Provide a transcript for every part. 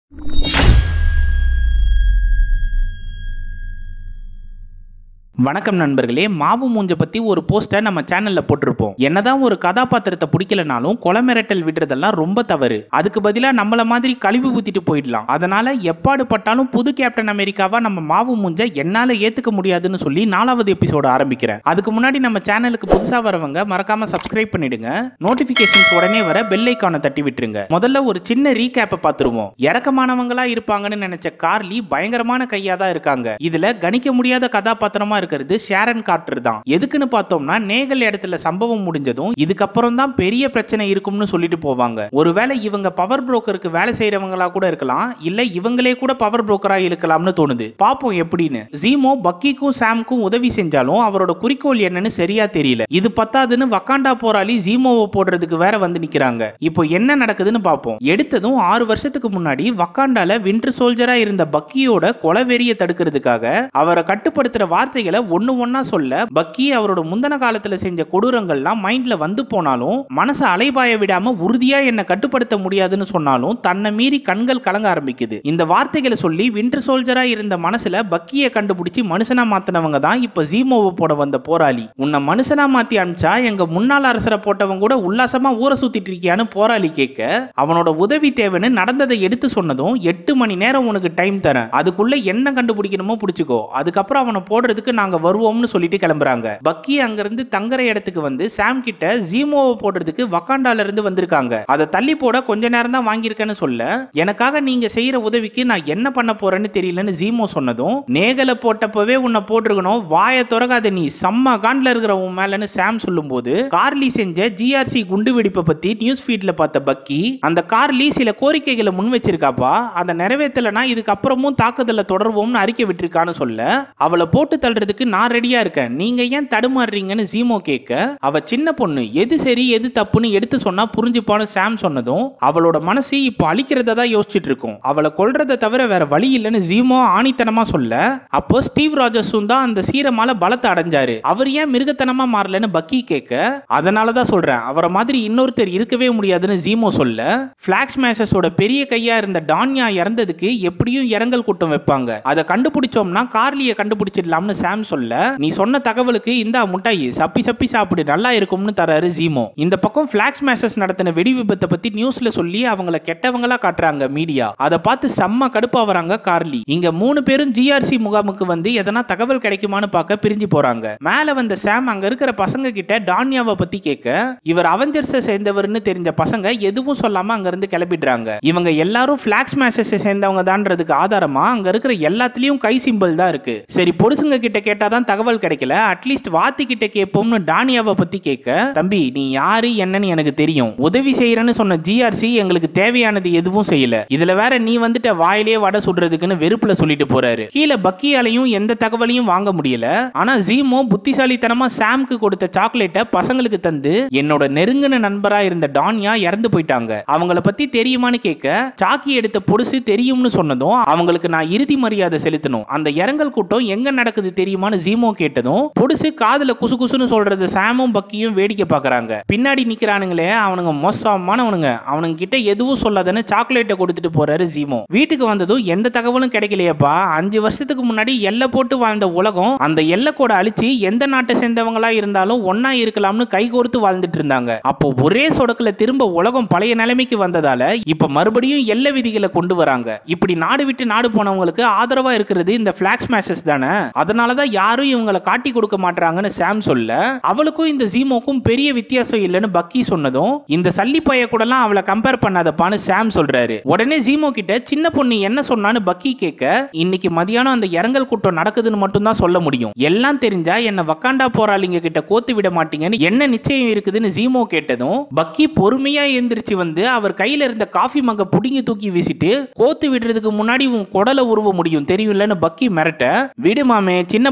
வணக்கம் நண்பர்களே மாவு மூஞ்ச பத்தி ஒரு போஸ்டர் நம்ம சேனல்ல போட்டிருப்போம் என்னதான் ஒரு கதாபாத்திரத்தை பிடிக்கலனாலும் கொலை மிரட்டல் விடுறதெல்லாம் ரொம்ப தவறு அதுக்கு பதிலா நம்மள மாதிரி கழிவு ஊத்திட்டு போயிடலாம் அதனால எப்பாடு பட்டாலும் புது கேப்டன் அமெரிக்காவா நம்ம மாவு மூஞ்ச என்னால ஏத்துக்க முடியாதுன்னு சொல்லி நாலாவது எபிசோட ஆரம்பிக்கிறேன் அதுக்கு முன்னாடி நம்ம சேனலுக்கு புதுசா வரவங்க மறக்காம சப்ஸ்கிரைப் பண்ணிடுங்க நோட்டிபிகேஷன்ஸ் உடனே வர பெல் ஐக்கானை தட்டி விட்டுருங்க முதல்ல ஒரு சின்ன ரீகேப்பை பார்த்துருவோம் இறக்கமானவங்களா இருப்பாங்கன்னு நினைச்ச கார்லி பயங்கரமான கையா தான் இருக்காங்க இதுல கணிக்க முடியாத கதாபாத்திரமா இருக்கிறது ஷேரன் கார்டர் தான் எதுக்குன்னு பார்த்தோம்னா நேகல் இடத்துல சம்பவம் முடிஞ்சதும் இதுக்கப்புறம் தான் பெரிய பிரச்சனை இருக்கும்னு சொல்லிட்டு போவாங்க ஒருவேளை இவங்க பவர் புரோக்கருக்கு வேலை செய்யறவங்களா கூட இருக்கலாம் இல்ல இவங்களே கூட பவர் புரோக்கரா இருக்கலாம்னு தோணுது பாப்போம் எப்படின்னு ஜீமோ பக்கிக்கும் சாம்க்கும் உதவி செஞ்சாலும் அவரோட குறிக்கோள் என்னன்னு சரியா தெரியல இது பத்தாதுன்னு வக்காண்டா போராளி ஜீமோவை போடுறதுக்கு வேற வந்து நிக்கிறாங்க இப்போ என்ன நடக்குதுன்னு பார்ப்போம் எடுத்ததும் ஆறு வருஷத்துக்கு முன்னாடி வக்காண்டால வின்டர் சோல்ஜரா இருந்த பக்கியோட கொலவெறிய தடுக்கிறதுக்காக அவரை கட்டுப்படுத்துற வார்த்தைகளை ஒண்ணு ஒண்ணா சொல்ல பக்கி அவரோட முந்தன காலத்துல செஞ்ச கொடூரங்கள்லாம் மைண்ட்ல வந்து போனாலும் மனசை அலைபாய விடாம உறுதியா என்ன கட்டுப்படுத்த முடியாதுன்னு சொன்னாலும் தன்னை மீறி கண்கள் கலங்க ஆரம்பிக்குது இந்த வார்த்தைகளை சொல்லி வின்டர் சோல்ஜரா இருந்த மனசுல பக்கியை கண்டுபிடிச்சு மனுஷனா மாத்தினவங்க தான் இப்ப ஜீமோவை போட வந்த போராளி உன்னை மனுஷனா மாத்தி அனுப்பிச்சா எங்க முன்னாள் அரசரை போட்டவங்க கூட உல்லாசமா ஊரை சுத்திட்டு இருக்கியான்னு போராளி கேட்க அவனோட உதவி தேவைன்னு நடந்ததை எடுத்து சொன்னதும் எட்டு மணி நேரம் உனக்கு டைம் தரேன் அதுக்குள்ள என்ன கண்டுபிடிக்கணுமோ பிடிச்சுக்கோ அதுக்கப்புறம் அவனை போடுறதுக்கு நாங்க வருவோம்னு சொல்லிட்டு கிளம்புறாங்க பக்கி அங்கிருந்து தங்குற இடத்துக்கு வந்து சாம் கிட்ட ஜீமோவை போடுறதுக்கு வக்காண்டால இருந்து வந்திருக்காங்க அதை தள்ளி போட கொஞ்ச நேரம் தான் வாங்கியிருக்கேன்னு சொல்ல எனக்காக நீங்க செய்யற உதவிக்கு நான் என்ன பண்ண போறேன்னு தெரியலன்னு ஜீமோ சொன்னதும் நேகலை போட்டப்பவே உன்னை போட்டிருக்கணும் வாயை திறக்காத நீ செம்ம காண்ட்ல இருக்கிற உன் மேலன்னு சாம் சொல்லும்போது கார்லி செஞ்ச ஜிஆர்சி குண்டு வெடிப்பை பத்தி நியூஸ் ஃபீட்ல பார்த்த பக்கி அந்த கார்லி சில கோரிக்கைகளை முன் வச்சிருக்காப்பா அதை நிறைவேற்றலைன்னா இதுக்கப்புறமும் தாக்குதலை தொடர்வோம்னு அறிக்கை விட்டிருக்கான்னு சொல்ல அவளை போட்டு தள்ளுறதுக்கு நான் ரெடியா இருக்கேன் நீங்க ஏன் தடுமாறுறீங்கன்னு ஜீமோ கேட்க அவ சின்ன பொண்ணு எது சரி எது தப்புன்னு எடுத்து சொன்னா புரிஞ்சுப்பான்னு சாம் சொன்னதும் அவளோட மனசு இப்போ அழிக்கிறத தான் யோசிச்சுட்டு இருக்கும் அவளை கொல்றதை தவிர வேற வழி இல்லைன்னு ஜீமோ ஆணித்தனமா சொல்ல அப்போ ஸ்டீவ் ராஜர்ஸும் தான் அந்த சீரமால பலத்தை அடைஞ்சாரு அவர் ஏன் மிருகத்தனமா மாறலன்னு பக்கி கேட்க அதனால தான் சொல்றேன் அவரை மாதிரி இன்னொருத்தர் இருக்கவே முடியாதுன்னு ஜீமோ சொல்ல பிளாக்ஸ் மேசஸோட பெரிய கையா இருந்த டான்யா இறந்ததுக்கு எப்படியும் இரங்கல் கூட்டம் வைப்பாங்க அதை கண்டுபிடிச்சோம்னா கார்லியை கண்டுபிடிச்சிடலாம்னு சாம் சொல்ல நீ சொன்ன தகவலுக்கு இந்த முட்டாய் சப்பி சப்பி சாப்பிடு நல்லா இருக்கும்னு தராரு ஜீமோ இந்த பக்கம் பிளாக்ஸ் மேசஸ் நடத்தின வெடி விபத்தை பத்தி நியூஸ்ல சொல்லி அவங்கள கெட்டவங்களா காட்டுறாங்க மீடியா அதை பார்த்து செம்ம கடுப்பா வராங்க கார்லி இங்க மூணு பேரும் ஜிஆர்சி முகாமுக்கு வந்து எதனா தகவல் கிடைக்குமான்னு பார்க்க பிரிஞ்சு போறாங்க மேல வந்த சாம் அங்க இருக்கிற பசங்க கிட்ட டான்யாவை பத்தி கேட்க இவர் அவெஞ்சர்ஸை சேர்ந்தவர்னு தெரிஞ்ச பசங்க எதுவும் சொல்லாம அங்க இருந்து கிளம்பிடுறாங்க இவங்க எல்லாரும் பிளாக்ஸ் மேசஸ் சேர்ந்தவங்க தான்றதுக்கு ஆதாரமா அங்க இருக்கிற எல்லாத்துலயும் கை சிம்பிள் தான் இருக்கு சரி பொடுசுங்க கிட்ட கேட்டாதான் தகவல் கிடைக்கல அட்லீஸ்ட் வாத்தி கிட்ட கேட்போம்னு டானியாவை பத்தி கேட்க தம்பி நீ யாரு என்னன்னு எனக்கு தெரியும் உதவி செய்யறேன்னு சொன்ன ஜிஆர்சி எங்களுக்கு தேவையானது எதுவும் செய்யல இதுல வேற நீ வந்துட்ட வாயிலே வடை சுடுறதுக்குன்னு வெறுப்புல சொல்லிட்டு போறாரு கீழே பக்கியாலையும் எந்த தகவலையும் வாங்க முடியல ஆனா ஜீமோ புத்திசாலித்தனமா சாம்க்கு கொடுத்த சாக்லேட்டை பசங்களுக்கு தந்து என்னோட நெருங்கின நண்பரா இருந்த டான்யா இறந்து போயிட்டாங்க அவங்கள பத்தி தெரியுமான்னு கேட்க சாக்கி எடுத்த பொடுசு தெரியும்னு சொன்னதும் அவங்களுக்கு நான் இறுதி மரியாதை செலுத்தணும் அந்த இரங்கல் கூட்டம் எங்க நடக்குது தெரியுமான்னு ஜீமோ கேட்டதும் பொடுசு காதுல குசு குசுன்னு சொல்றது சாமும் பக்கியும் வேடிக்கை பாக்குறாங்க பின்னாடி நிக்கிறானுங்களே அவனுங்க மோசமானவனுங்க அவனுங்க கிட்ட எதுவும் சொல்லாதன்னு சாக்லேட்டை கொடுத்துட்டு போறாரு ஜீமோ வீட்டுக்கு வந்ததும் எந்த தகவலும் கிடைக்கலையப்பா அஞ்சு வருஷத்துக்கு முன்னாடி எல்லை போட்டு வாழ்ந்த உலகம் அந்த எல்லை கூட அழிச்சு எந்த நாட்டை சேர்ந்தவங்களா இருந்தாலும் ஒன்னா இருக்கலாம்னு கைகோர்த்து வாழ்ந்துட்டு இருந்தாங்க அப்போ ஒரே சொடக்குல திரும்ப உலகம் பழைய நிலைமைக்கு வந்ததால இப்ப மறுபடியும் எல்லை விதிகளை கொண்டு வராங்க இப்படி நாடு விட்டு நாடு போனவங்களுக்கு ஆதரவா இருக்கிறது இந்த பிளாக்ஸ் மேசஸ் தானே அதனாலதான் யாரும் இவங்களை காட்டி கொடுக்க மாட்டாங்கன்னு சாம் சொல்ல அவளுக்கும் இந்த ஜீமோக்கும் பெரிய வித்தியாசம் இல்லைன்னு பக்கி சொன்னதும் இந்த சல்லி பைய கூடலாம் அவளை கம்பேர் பண்ணாதப்பான்னு சாம் சொல்றாரு உடனே ஜீமோ கிட்ட சின்ன பொண்ணு என்ன சொன்னான்னு பக்கி கேட்க இன்னைக்கு மதியானம் அந்த இரங்கல் கூட்டம் நடக்குதுன்னு மட்டும் தான் சொல்ல முடியும் எல்லாம் தெரிஞ்சா என்ன வக்காண்டா போராளிங்க கிட்ட கோத்து விட மாட்டீங்கன்னு என்ன நிச்சயம் இருக்குதுன்னு ஜீமோ கேட்டதும் பக்கி பொறுமையா எந்திரிச்சு வந்து அவர் கையில இருந்த காஃபி மங்க புடிங்கி தூக்கி வீசிட்டு கோத்து விடுறதுக்கு முன்னாடி உன் குடலை உருவ முடியும் தெரியும்லன்னு பக்கி மிரட்ட விடு மாமே சின்ன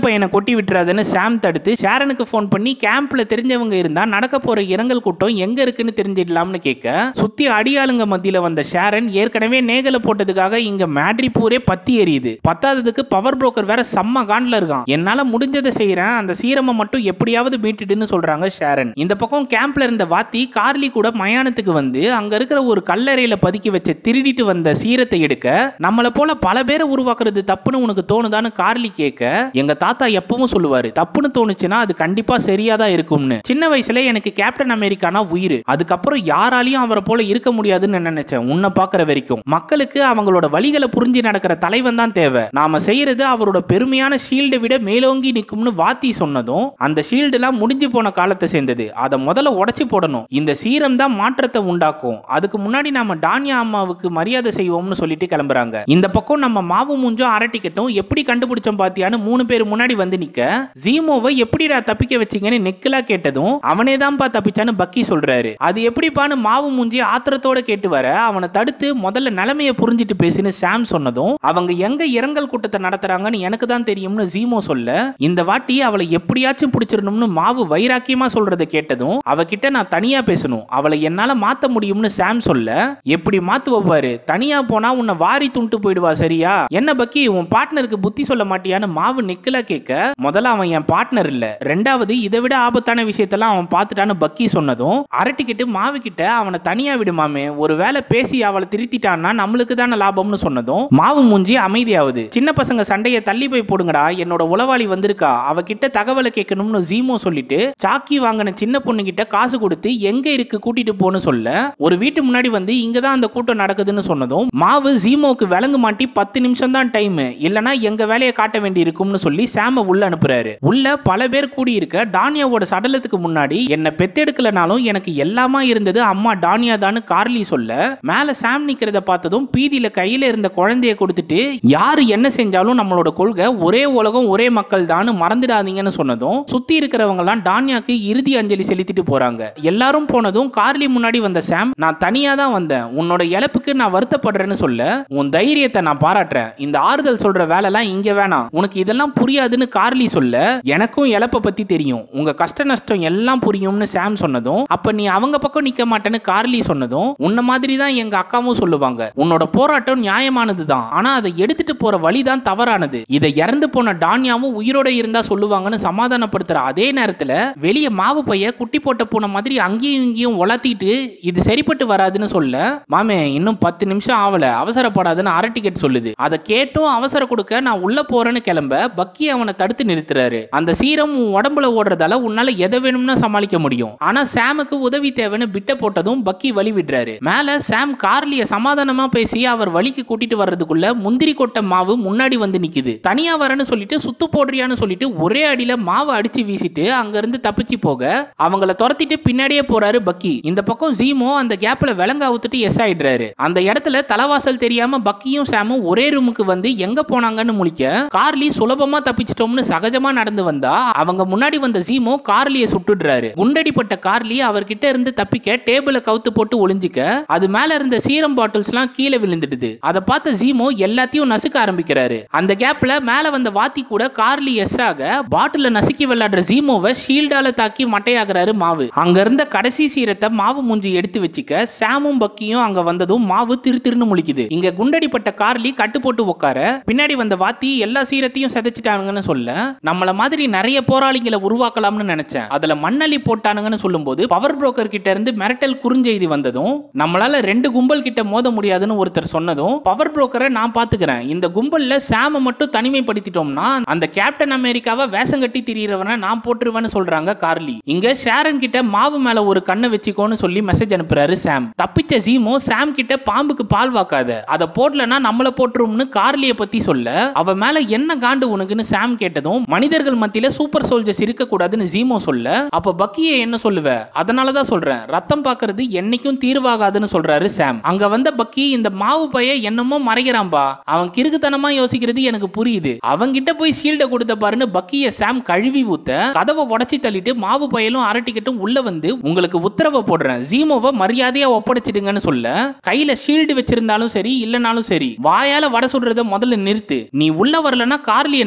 பையனை கொட்டி விட்டுறாதுன்னு சாம் தடுத்து ஷேரனுக்கு ஃபோன் பண்ணி கேம்ப்ல தெரிஞ்சவங்க இருந்தா நடக்க போற இரங்கல் கூட்டம் எங்க இருக்குன்னு தெரிஞ்சிடலாம்னு கேட்க சுத்தி அடியாளுங்க மத்தியில வந்த ஷேரன் ஏற்கனவே நேகல போட்டதுக்காக இங்க மேட்ரிப்பூரே பத்தி எரியுது பத்தாததுக்கு பவர் புரோக்கர் வேற செம்ம காண்ட்ல இருக்கான் என்னால முடிஞ்சதை செய்யறேன் அந்த சீரமை மட்டும் எப்படியாவது மீட்டுடுன்னு சொல்றாங்க ஷேரன் இந்த பக்கம் கேம்ப்ல இருந்த வாத்தி கார்லி கூட மயானத்துக்கு வந்து அங்க இருக்கிற ஒரு கல்லறையில பதுக்கி வச்ச திருடிட்டு வந்த சீரத்தை எடுக்க நம்மள போல பல பேரை உருவாக்குறது தப்புன்னு உனக்கு தோணுதான்னு கார்லி கேட்க எங்க தாத்தா எப்பவும் சொல்லுவாரு தப்புன்னு தோணுச்சுன்னா அது கண்டிப்பா சரியாதான் இருக்கும்னு சின்ன வயசுல எனக்கு கேப்டன் அமெரிக்கானா உயிர் அதுக்கப்புறம் யாராலையும் அவரை போல இருக்க முடியாதுன்னு நான் நினைச்சேன் உன்னை பாக்குற வரைக்கும் மக்களுக்கு அவங்களோட வழிகளை புரிஞ்சு நடக்கிற தலைவன் தான் தேவை நாம செய்யறது அவரோட பெருமையான ஷீல்டை விட மேலோங்கி நிக்கும்னு வாத்தி சொன்னதும் அந்த ஷீல்டு எல்லாம் முடிஞ்சு போன காலத்தை சேர்ந்தது அதை முதல்ல உடைச்சு போடணும் இந்த சீரம் தான் மாற்றத்தை உண்டாக்கும் அதுக்கு முன்னாடி நாம டானியா அம்மாவுக்கு மரியாதை செய்வோம்னு சொல்லிட்டு கிளம்புறாங்க இந்த பக்கம் நம்ம மாவு மூஞ்சும் அரட்டிக்கட்டும் எப்படி கண்டுபிடிச்சோம் பாத்தியான்னு மூணு பேர் முன்னாடி வந்து நிக்க ஜீமோவை எப்படிடா தப்பிக்க வச்சீங்கன்னு நெக்கிலா கேட்டதும் அவனே தான்ப்பா தப்பிச்சான்னு பக்கி சொல்றாரு அது எப்படிப்பான்னு மாவு மூஞ்சி ஆத்திரத்தோட கேட்டு வர அவனை தடுத்து முதல்ல நிலைமைய புரிஞ்சிட்டு பேசுன்னு சாம் சொன்னதும் அவங்க எங்க இரங்கல் கூட்டத்தை நடத்துறாங்கன்னு எனக்கு தான் தெரியும்னு ஜீமோ சொல்ல இந்த வாட்டி அவளை எப்படியாச்சும் பிடிச்சிடணும்னு மாவு வைராக்கியமா சொல்றதை கேட்டதும் அவகிட்ட நான் தனியா பேசணும் அவளை என்னால மாத்த முடியும்னு சாம் சொல்ல எப்படி மாத்துவ பாரு தனியா போனா உன்னை வாரி துண்டு போயிடுவா சரியா என்ன பக்கி உன் பார்ட்னருக்கு புத்தி சொல்ல மாட்டியான்னு மாவு நிக்கலா கேட்க முதல்ல அவன் என் பார்ட்னர் இல்ல ரெண்டாவது இதை விட ஆபத்தான விஷயத்தெல்லாம் அவன் பார்த்துட்டான்னு பக்கி சொன்னதும் அரட்டிக்கிட்டு மாவு கிட்ட அவனை தனியா விடுமாமே ஒருவேளை பேசி அவளை திருத்திட்டான்னா நம்மளுக்கு தானே லாபம்னு சொன்னதும் மாவு மூஞ்சி அமைதியாகுது சின்ன பசங்க சண்டைய தள்ளி போய் போடுங்கடா என்னோட உளவாளி வந்திருக்கா அவகிட்ட தகவலை கேட்கணும்னு ஜீமோ சொல்லிட்டு சாக்கி வாங்கின சின்ன பொண்ணு கிட்ட காசு கொடுத்து எங்க இருக்கு கூட்டிட்டு போன்னு சொல்ல ஒரு வீட்டு முன்னாடி வந்து இங்க தான் அந்த கூட்டம் நடக்குதுன்னு சொன்னதும் மாவு ஜீமோக்கு விலங்கு மாட்டி பத்து நிமிஷம் தான் டைம் இல்லனா எங்க வேலையை காட்ட வேண்டி இருக்கும்னு சொல்லி சாம உள்ள அனுப்புறாரு உள்ள பல பேர் கூடி இருக்க டானியாவோட சடலத்துக்கு முன்னாடி என்ன பெத்தெடுக்கலனாலும் எனக்கு எல்லாமா இருந்தது அம்மா டானியா தான் கார்லி சொல்ல மேல சாம் நிக்கிறத பார்த்ததும் பீதியில கையில இருந்த குழந்தைய கொடுத்துட்டு யாரு என்ன செஞ்சாலும் நம்மளோட கொள்கை ஒரே உலகம் ஒரே மக்கள் தான் மறந்துடாதீங்கன்னு சொன்னதும் சுத்தி இருக்கிறவங்க எல்லாம் டானியாக்கு இறுதி அஞ்சலி செலுத்திட்டு போறாங்க எல்லாரும் போனதும் கார்லி முன்னாடி வந்த சாம் நான் தனியா தான் வந்தேன் உன்னோட இழப்புக்கு நான் வருத்தப்படுறேன்னு சொல்ல உன் தைரியத்தை நான் பாராட்டுறேன் இந்த ஆறுதல் சொல்ற வேலைலாம் இங்க வேணாம் உனக்கு இதெல்லாம் புரியாதுன்னு கார்லி சொல்ல எனக்கும் இழப்பை பத்தி தெரியும் உங்க கஷ்ட நஷ்டம் எல்லாம் புரியும்னு சாம் சொன்னதும் அப்ப நீ அவங்க பக்கம் நிக்க மாட்டேன்னு கார்லி சொன்னதும் உன்ன மாதிரி தான் எங்க அக்காவும் சொல்லுவாங்க உன்னோட போராட்டம் நியாயமானது தான் ஆனா அதை எடுத்துட்டு போற வழி தான் தவறானது இதை இறந்து போன டான்யாவும் உயிரோட இருந்தா சொல்லுவாங்கன்னு சமாதானப்படுத்துற அதே நேரத்துல வெளிய மாவு பைய குட்டி போட்ட பூனை மாதிரி அங்கேயும் இங்கேயும் உலத்திட்டு இது சரிப்பட்டு வராதுன்னு சொல்ல மாமே இன்னும் பத்து நிமிஷம் ஆவல அவசரப்படாதுன்னு அரை டிக்கெட் சொல்லுது அதை கேட்டும் அவசர கொடுக்க நான் உள்ள போறேன்னு கிளம்ப பக்கி அவனை தடுத்து நிறுத்துறாரு அந்த சீரம் உன் உடம்புல ஓடுறதால உன்னால எதை வேணும்னு சமாளிக்க முடியும் ஆனா சாமுக்கு உதவி தேவைன்னு பிட்ட போட்டதும் பக்கி வழி விடுறாரு மேல சாம் கார்லிய சமாதானமா பேசி அவர் வழிக்கு கூட்டிட்டு வர்றதுக்குள்ள முந்திரி கொட்டை மாவு முன்னாடி வந்து நிக்குது தனியா வரேன்னு சொல்லிட்டு சுத்து போடுறியான்னு சொல்லிட்டு ஒரே அடியில மாவு அடிச்சு வீசிட்டு அங்க இருந்து தப்பிச்சு போக அவங்கள துரத்திட்டு பின்னாடியே போறாரு பக்கி இந்த பக்கம் ஜீமோ அந்த கேப்ல விலங்க அவுத்துட்டு எஸ் ஆயிடுறாரு அந்த இடத்துல தலைவாசல் தெரியாம பக்கியும் சாமும் ஒரே ரூமுக்கு வந்து எங்க போனாங்கன்னு முழிக்க கார்லி சுலபமா தப்பிச்சிட்டோம்னு சகஜமா நடந்து வந்தா அவங்க முன்னாடி வந்த ஜீமோ கார்லிய சுட்டுடுறாரு குண்டடிப்பட்ட கார்லி அவர்கிட்ட இருந்து தப்பிக்க டேபிள கவுத்து போட்டு ஒளிஞ்சிக்க அது மேல இருந்த சீரம் பாட்டில்ஸ் எல்லாம் கீழே விழுந்துடுது அதை பார்த்த ஜீமோ எல்லாத்தையும் நசுக்க ஆரம்பிக்கிறாரு அந்த கேப்ல மேல வந்த வாத்தி கூட கார்லி எஸ் ஆக பாட்டில நசுக்கி விளையாடுற ஜீமோவை ஷீல்டால தாக்கி மட்டையாகிறாரு மாவு அங்க இருந்த கடைசி சீரத்தை மாவு மூஞ்சி எடுத்து வச்சுக்க சாமும் பக்கியும் அங்க வந்ததும் மாவு திரு திருன்னு முழிக்குது இங்க குண்டடிப்பட்ட கார்லி கட்டு போட்டு உட்கார பின்னாடி வந்த வாத்தி எல்லா சீரத்தையும் செதைச்சிட்டானுங்கன்னு சொல்ல நம்மள மாதிரி நிறைய போராளிகளை உருவாக்கலாம்னு நினைச்சேன் அதுல மண்ணள்ளி போட்டானுங்கன்னு சொல்லும்போது பவர் புரோக்கர் கிட்ட இருந்து மிரட்டல் குறுஞ்செய்தி வந்ததும் நம்மளால ரெண்டு கும்பல் கிட்ட மோத முடியாதுன்னு ஒருத்தர் சொன்னதும் பவர் புரோக்கரை நான் பாத்துக்கிறேன் இந்த கும்பல்ல சாம மட்டும் தனிமைப்படுத்திட்டோம்னா அந்த கேப்டன் அமெரிக்காவை வேஷம் கட்டி திரியறவனை நான் போட்டுருவேன்னு சொல்றாங்க கார்லி இங்க ஷேரன் கிட்ட மாவு மேல ஒரு கண்ணை வச்சுக்கோன்னு சொல்லி மெசேஜ் அனுப்புறாரு சாம் தப்பிச்ச ஜீமோ சாம் கிட்ட பாம்புக்கு பால் வாக்காத அதை போடலன்னா நம்மள போட்டுரும்னு கார்லிய பத்தி சொல்ல அவ மேல என்ன காண்டு உனக்குன்னு சாம் கேட்டதும் மனிதர்கள் மத்தியில சூப்பர் சோல்ஜர்ஸ் இருக்க கூடாதுன்னு ஜீமோ சொல்ல அப்ப பக்கிய என்ன சொல்லுவ அதனாலதான் சொல்றேன் ரத்தம் பாக்குறது என்னைக்கும் தீர்வாகாதுன்னு சொல்றாரு சாம் அங்க வந்த பக்கி இந்த மாவு பைய என்னமோ மறைக்கிறான்பா அவன் கிறுக்குத்தனமா யோசிக்கிறது எனக்கு புரியுது அவங்கிட்ட போய் ஷீல்ட கொடுத்த பாருன்னு பக்கிய சாம் கழுவி ஊத்த கதவை உடைச்சி தள்ளிட்டு மாவு பயலும் அரட்டிக்கட்டும் உள்ள வந்து உங்களுக்கு உத்தரவை போடுறேன் ஜீமோவை மரியாதையா ஒப்படைச்சிடுங்கன்னு சொல்ல கையில ஷீல்டு வச்சிருந்தாலும் சரி இல்லனாலும் சரி வாயால வடை சுடுறத முதல்ல நிறுத்து நீ உள்ள வரலன்னா கார்லிய நான் மாத்திருப்பேன்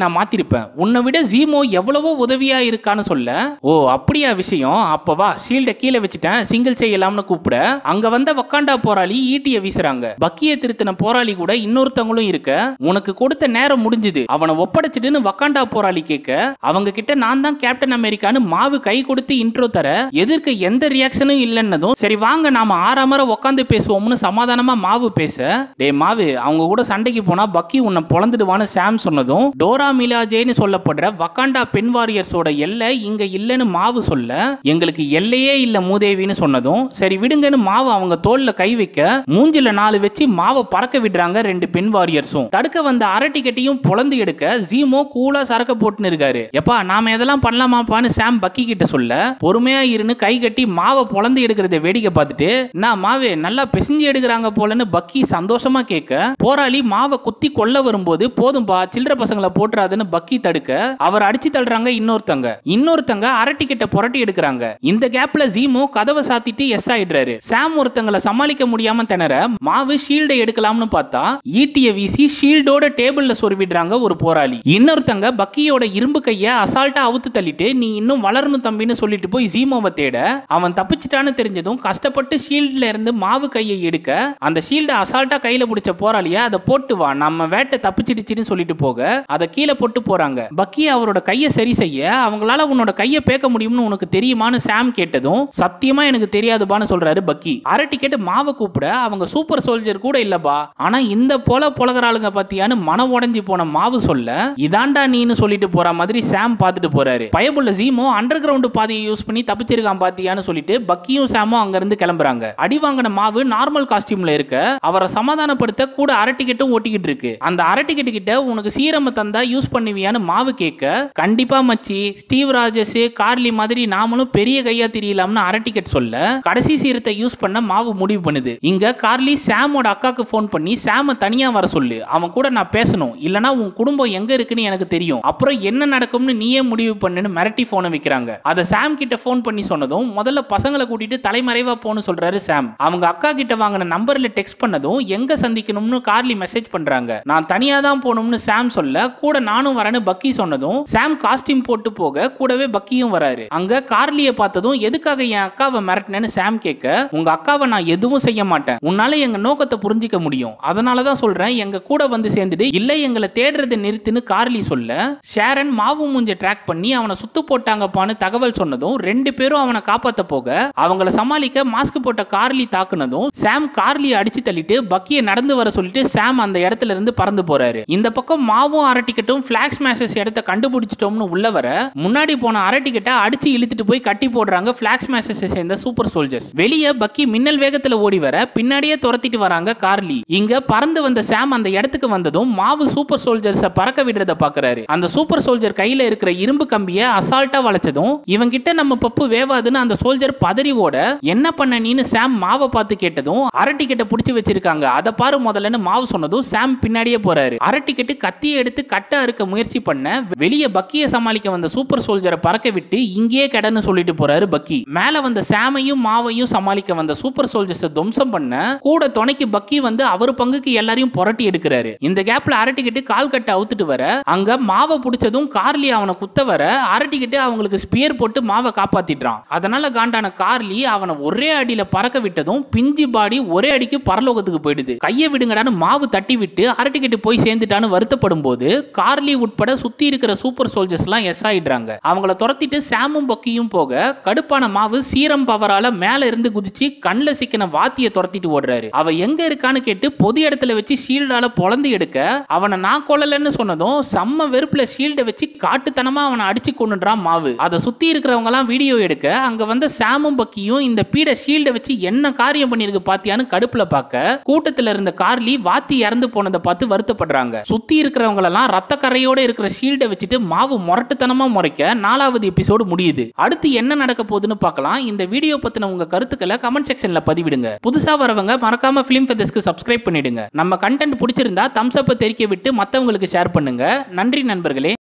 முடிப்பேன் உன்னை விட ஜீமோ எவ்வளவோ உதவியா இருக்கான்னு சொல்ல ஓ அப்படியா விஷயம் அப்ப வா ஷீல்ட கீழே வச்சுட்டேன் சிங்கிள் செய்யலாம்னு கூப்பிட அங்க வந்த வக்காண்டா போராளி ஈட்டிய வீசுறாங்க பக்கிய திருத்தின போராளி கூட இன்னொருத்தவங்களும் இருக்க உனக்கு கொடுத்த நேரம் முடிஞ்சுது அவனை ஒப்படைச்சிட்டுன்னு வக்காண்டா போராளி கேட்க அவங்க கிட்ட நான் தான் கேப்டன் அமெரிக்கான்னு மாவு கை கொடுத்து இன்ட்ரோ தர எதிர்க்க எந்த ரியாக்ஷனும் இல்லைன்னதும் சரி வாங்க நாம ஆறாமர உட்காந்து பேசுவோம்னு சமாதானமா மாவு பேச டே மாவு அவங்க கூட சண்டைக்கு போனா பக்கி உன்னை பொழந்துடுவான்னு சாம் சொன்னதும் டோரா மிலாஜேன்னு சொல்லப்படுற வக்காண்டா பெண் வாரியர்ஸோட எல்லை இங்க இல்லைன்னு மாவு சொல்ல எங்களுக்கு எல்லையே இல்ல மூதேவின்னு சொன்னதும் சரி விடுங்கன்னு மாவு அவங்க தோல்ல கை வைக்க மூஞ்சில நாலு வச்சு மாவை பறக்க விடுறாங்க ரெண்டு பெண் வாரியர்ஸும் தடுக்க வந்த அரை டிக்கெட்டையும் பொளந்து எடுக்க ஜீமோ கூலா சரக்க போட்டுன்னு இருக்காரு எப்பா நாம எதெல்லாம் பண்ணலாமாப்பான்னு சாம் பக்கி கிட்ட சொல்ல பொறுமையா இருன்னு கை கட்டி மாவை பொளந்து எடுக்கிறத வேடிக்கை பார்த்துட்டு நான் மாவே நல்லா பிசைஞ்சு எடுக்கிறாங்க போலன்னு பக்கி சந்தோஷமா கேட்க போராளி மாவை குத்தி கொல்ல வரும்போது போதும்பா சில்லற பசங்களை போட்டுறாதுன்னு பக்கி தடுக்க அவர் அடிச்சு தள்ளுறாங்க இன்னொருத்தங்க இன்னொருத்தங்க அரை டிக்கெட்டை புரட்டி எடுக்கிறாங்க இந்த கேப்ல ஜீமோ கதவை சாத்திட்டு எஸ் ஆயிடுறாரு சாம் ஒருத்தங்களை சமாளிக்க முடியாம திணற மாவு ஷீல்டை எடுக்கலாம்னு பார்த்தா ஈட்டிய வீசி ஷீல்டோட டேபிள்ல சொருவிடுறாங்க ஒரு போராளி இன்னொருத்தங்க பக்கியோட இரும்பு கைய அசால்ட்டா அவுத்து தள்ளிட்டு நீ இன்னும் வளரணும் தம்பின்னு சொல்லிட்டு போய் ஜீமோவை தேட அவன் தப்பிச்சிட்டான்னு தெரிஞ்சதும் கஷ்டப்பட்டு ஷீல்ட்ல இருந்து மாவு கையை எடுக்க அந்த ஷீல்டை அசால்ட்டா கையில பிடிச்ச போராளிய அதை போட்டு வா நம்ம வேட்டை தப்பிச்சிடுச்சுன்னு சொல்லிட்டு போக அதை கீழே போட்டு போறாங்க பக்கி அவரோட கையை சரி செய்ய அவங்களால உன்னோட கையை பேக்க முடியும்னு உனக்கு தெரியுமான்னு சாம் கேட்டதும் சத்தியமா எனக்கு தெரியாதுபான்னு சொல்றாரு பக்கி அரை டிக்கெட் மாவை கூப்பிட அவங்க சூப்பர் சோல்ஜர் கூட இல்லப்பா ஆனா இந்த போல புலகராளுங்க பத்தியான்னு மனம் உடைஞ்சு போன மாவு சொல்ல இதாண்டா நீன்னு சொல்லிட்டு போற மாதிரி சாம் பார்த்துட்டு போறாரு பயபுள்ள ஜீமோ அண்டர் கிரவுண்ட் பாதையை யூஸ் பண்ணி தப்பிச்சிருக்கான் பாத்தியான்னு சொல்லிட்டு பக்கியும் சாமும் அங்க இருந்து கிளம்புறாங்க அடி வாங்கின மாவு நார்மல் காஸ்டியூம்ல இருக்க அவரை சமாதானப்படுத்த கூட அரை டிக்கெட்டும் ஓட்டிக்கிட்டு இருக்கு அந்த அரை டிக்கெட் கிட்ட உனக்கு சீரம தந்தா யூஸ் பண்ணுவியான்னு மாவு கேட்க கண்டிப்பா மச்சி ஸ்டீவ் ராஜஸ் கார்லி மாதிரி நாமளும் பெரிய கையா தெரியலாம்னு அரை டிக்கெட் சொல்ல கடைசி சீரத்தை யூஸ் பண்ண மாவு முடிவு பண்ணுது இங்க கார்லி சாமோட அக்காக்கு ஃபோன் பண்ணி சாம தனியா வர சொல்லு அவன் கூட நான் பேசணும் இல்லனா உன் குடும்பம் எங்க இருக்குன்னு எனக்கு தெரியும் அப்புறம் என்ன நடக்கும்னு நீயே முடிவு பண்ணுன்னு மிரட்டி போனை வைக்கிறாங்க அத சாம் கிட்ட ஃபோன் பண்ணி சொன்னதும் முதல்ல பசங்களை கூட்டிட்டு தலைமறைவா போன்னு சொல்றாரு சாம் அவங்க அக்கா கிட்ட வாங்கின நம்பர்ல டெக்ஸ்ட் பண்ணதும் எங்க சந்திக்கணும்னு கார்லி மெசேஜ் பண்றாங்க நான் தனியா தான் போகணும்னு சாம் சொல்ல கூட நானும் வரேன்னு பக்கி சொன்னதும் சாம் காஸ்டியூம் போட்டு போக கூடவே பக்கியும் வராரு அங்க கார்லிய பார்த்ததும் எதுக்காக என் அக்காவை மிரட்டினேன்னு சாம் கேட்க உங்க அக்காவை நான் எதுவும் செய்ய மாட்டேன் உன்னால எங்க நோக்கத்தை புரிஞ்சிக்க முடியும் அதனால தான் சொல்றேன் எங்க கூட வந்து சேர்ந்துட்டு இல்ல எங்களை தேடுறதை நிறுத்துன்னு கார்லி சொல்ல ஷேரன் மாவு மூஞ்ச ட்ராக் பண்ணி அவனை சுத்து போட்டாங்கப்பான்னு தகவல் சொன்னதும் ரெண்டு பேரும் அவனை காப்பாத்த போக அவங்கள சமாளிக்க மாஸ்க் போட்ட கார்லி தாக்குனதும் சாம் கார்லி அடிச்சு தள்ளிட்டு பக்கிய நடந்து வர சொல்லிட்டு சாம் அந்த இடத்துல இருந்து பறந்து போறாரு இந்த பக்கம் மாவும் அரை டிக்கெட்டும் பிளாக் ஸ்மாஷஸ் இடத்த கண்டுபிடிச்சிட்டோம்னு உள்ள வர முன்னாடி போன அரை டிக்கெட்டை அடிச்சு இழுத்துட்டு போய் கட்டி போடுறாங்க பிளாக் ஸ்மாஷஸ் சேர்ந்த சூப்பர் சோல்ஜர்ஸ் வெளியே பக்கி மின்னல் வேகத்துல ஓடி வர பின்னாடியே துரத்திட்டு வராங்க கார்லி இங்க பறந்து வந்த சாம் அந்த இடத்துக்கு வந்ததும் மாவு சூப்பர் சோல்ஜர்ஸ பறக்க விடுறத பாக்குறாரு அந்த சூப்பர் சோல்ஜர் கையில இருக்கிற இரும்பு கம்பிய அசால்ட்டா வளைச்சதும் இவன் கிட்ட நம்ம பப்பு வேவாதுன்னு அந்த சோல்ஜர் பதறி ஓட என்ன பண்ண நீன்னு சாம் மாவை பார்த்து கேட்டதும் அரை டிக்கெட்டை பிடிச்சி வச்சிருக்காங்க அதை பாரு முதல்லன்னு மாவு சொன்னதும் சாம் பின்னாடியே போறாரு அரை டிக்கெட்டு கத்தியை எடுத்து கட்ட அறுக்க முயற்சி பண்ண வெளியே பக்கிய சமாளிக்க வந்த சூப்பர் சோல்ஜரை பறக்க விட்டு இங்கேயே கடன்னு சொல்லிட்டு போறாரு பக்கி மேல வந்த சாமையும் மாவையும் சமாளிக்க வந்த சூப்பர் சோல்ஜர்ஸ் துவம்சம் பண்ண கூட துணைக்கு பக்கி வந்து அவர் பங்குக்கு எல்லாரையும் புரட்டி எடுக்கிறாரு இந்த கேப்ல அரை டிக்கெட்டு கால் கட்ட அவுத்துட்டு வர அங்க மாவை பிடிச்சதும் கார்லி அவனை குத்த வர அரை டிக்கெட்டு அவங்களுக்கு ஸ்பியர் போட்டு மாவை காப்பாத்திடுறான் அதனால காண்டான கார்லி அவனை ஒரே அடியில பறக்க விட்டதும் பிஞ்சி பாடி ஒரே அடிக்கு பரலோகத்துக்கு போயிடுது கையை விடுங்கடான்னு மாவு தட்டி விட்டு அரை டிக்கெட்டு போய் சேர்ந்துட்டான்னு வருத்தப்படும் போது கார்லி உட்பட சுத்தி இருக்கிற சூப்பர் சோல்ஜர்ஸ் எல்லாம் எஸ் ஆயிடுறாங்க அவங்கள துரத்திட்டு சாமும் பக்கியும் போக கடுப்பான மாவு சீரம் பவரால மேல இருந்து குதிச்சு கண்ணுல சிக்கின வாத்திய துரத்திட்டு ஓடுறாரு அவ எங்க இருக்கான்னு கேட்டு பொது இடத்துல வச்சு ஷீல்டால பொழந்து எடுக்க அவனை நான் கொல்லலன்னு சொன்னதும் செம்ம வெறுப்புல ஷீல்டை வச்சு காட்டுத்தனமா அவனை அடிச்சு கொண்டுறான் மாவு அதை சுத்தி இருக்கிறவங்க எல்லாம் வீடியோ எடுக்க அங்க வந்த சாமும் பக்கியும் இந்த பீட ஷீல்டை வச்சு என்ன காரியம் பண்ணிருக்கு பாத்தியான்னு கடுப்புல பார்க்க கூட்டத்துல இருந்த கார்லி வாத்தி இறந்து போனதை பார்த்து வருத்தப்படுறாங்க சுத்தி இருக்கிறவங்க எல்லாம் ரத்த கரையோட இருக்கிற ஷீல்டை வச்சுட்டு மாவு முரட்டுத்தனமா முறைக்க நாலாவது எபிசோடு முடியுது அடுத்து என்ன நடக்க போகுதுன்னு பார்க்கலாம் இந்த வீடியோ பத்தின உங்க கருத்துக்களை கமெண்ட் செக்ஷன்ல பதிவிடுங்க புதுசா வரவங்க மறக்காம பிலிம் ஃபெதர்ஸ்க்கு சப்ஸ்கிரைப் பண்ணிடுங்க நம்ம கண்டென்ட் பிடிச்சிருந்தா தம்ஸ் அப்பை தெரிக்க விட்டு மத்தவங்களுக்கு ஷேர் பண்ணுங்க நன்றி நண்பர்களே